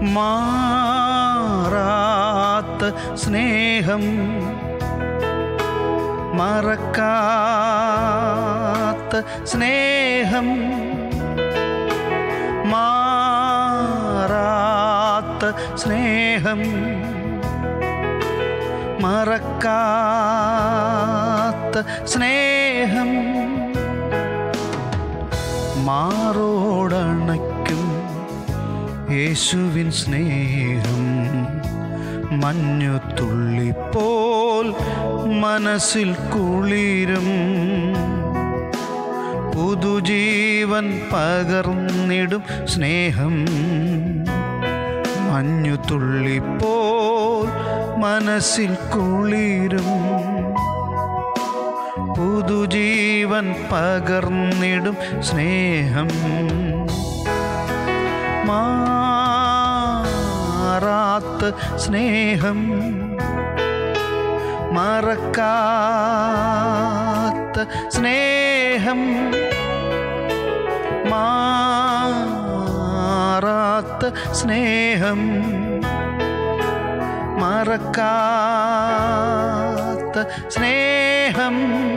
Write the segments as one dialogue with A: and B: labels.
A: മാറാത്ത സ്നേഹം മറക്കാത്ത സ്നേഹം മാറാത്ത സ്നേഹം മറക്കാത്ത സ്നേഹം മാറോടണയ്ക്കും യേശുവിൻ സ്നേഹം മഞ്ഞു തുള്ളിപ്പോൽ മനസ്സിൽ കുളിരും പുതുജീവൻ പകർന്നിടും സ്നേഹം മഞ്ഞു തുള്ളിപ്പോൽ മനസ്സിൽ കുളിരും പുതുജീവൻ പകർന്നിടും സ്നേഹം മാറാത്ത സ്നേഹം മറക്കാത്ത സ്നേഹം മാറാത്ത സ്നേഹം മറക്കാത്ത സ്നേഹം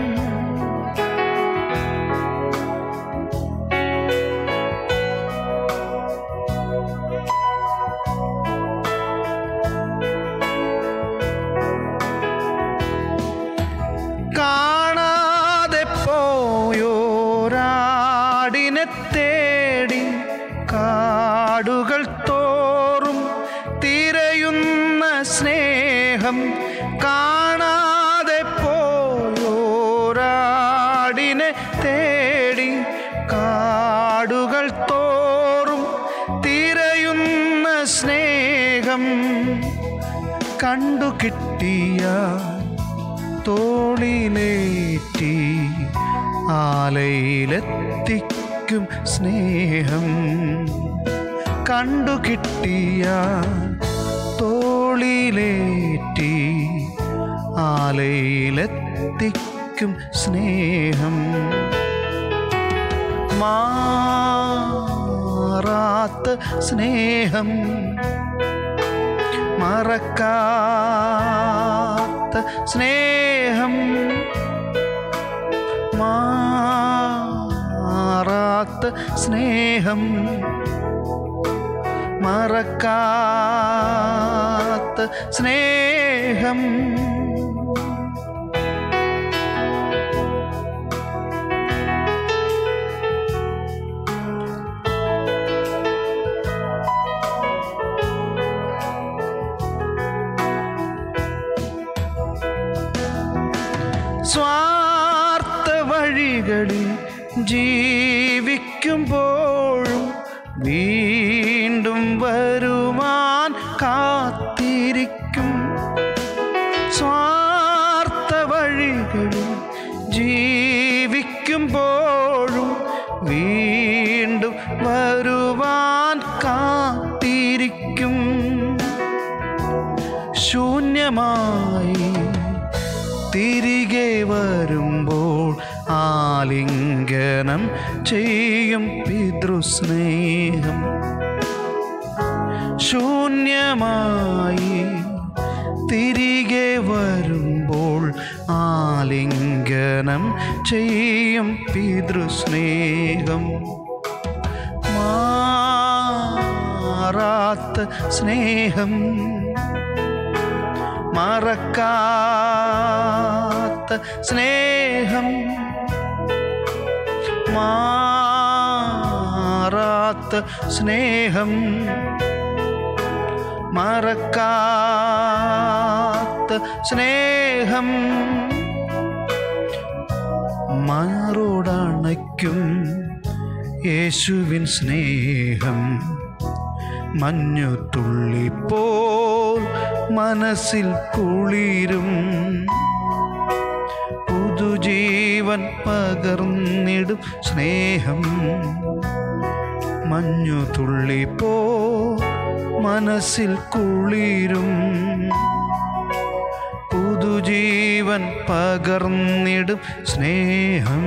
A: കാണാതെ പോയോരാടിനെ തേടി കാടുകൾ തോറും തിരയുന്ന സ്നേഹം കാണാതെ പോയോരാടിനെ തേടി കാടുകൾ തോറും തിരയുന്ന സ്നേഹം കണ്ടു കിട്ടിയ തോളിലേറ്റി ആലയിലെത്തിക്കും സ്നേഹം കണ്ടു കിട്ടിയ തോളിലേറ്റി ആലയിലെത്തിക്കും സ്നേഹം മാറാത്ത സ്നേഹം മറക്കാത്ത സ്നേഹം മാറാത്ത സ്നേഹം മറക്കാത്ത സ്നേഹം സ്വാർത്ഥ വഴികളിൽ ജീവിക്കുമ്പോഴും വീണ്ടും വരുവാൻ കാത്തിരിക്കും സ്വാർത്ഥ വഴികളിൽ ജീവിക്കുമ്പോഴും വീണ്ടും വരുവാൻ കാത്തിരിക്കും ശൂന്യമായി തിരികെ വരുമ്പോൾ ആലിംഗനം ചെയ്യും പിതൃസ്നേഹം ശൂന്യമായി തിരികെ വരുമ്പോൾ ആലിംഗനം ചെയ്യും പിതൃസ്നേഹം മാറാത്ത സ്നേഹം മറക്കാത്ത സ്നേഹം മാറാത്ത സ്നേഹം മറക്കാത്ത സ്നേഹം മാറോടണയ്ക്കും യേശുവിൻ സ്നേഹം മഞ്ഞു തുള്ളിപ്പോൽ മനസ്സിൽ കുളിരും പുതുജീവൻ പകർന്നിടും സ്നേഹം മഞ്ഞു തുള്ളിപ്പോ മനസ്സിൽ കുളിരും പുതുജീവൻ പകർന്നിടും സ്നേഹം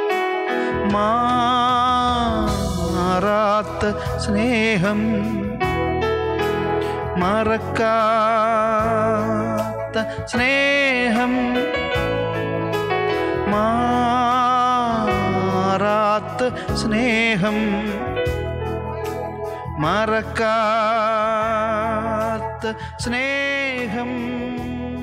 A: മാറാത്ത സ്നേഹം മറക്കാത്ത സ്നേഹം മാറാത്ത സ്നേഹം മറക്കാത്ത സ്നേഹം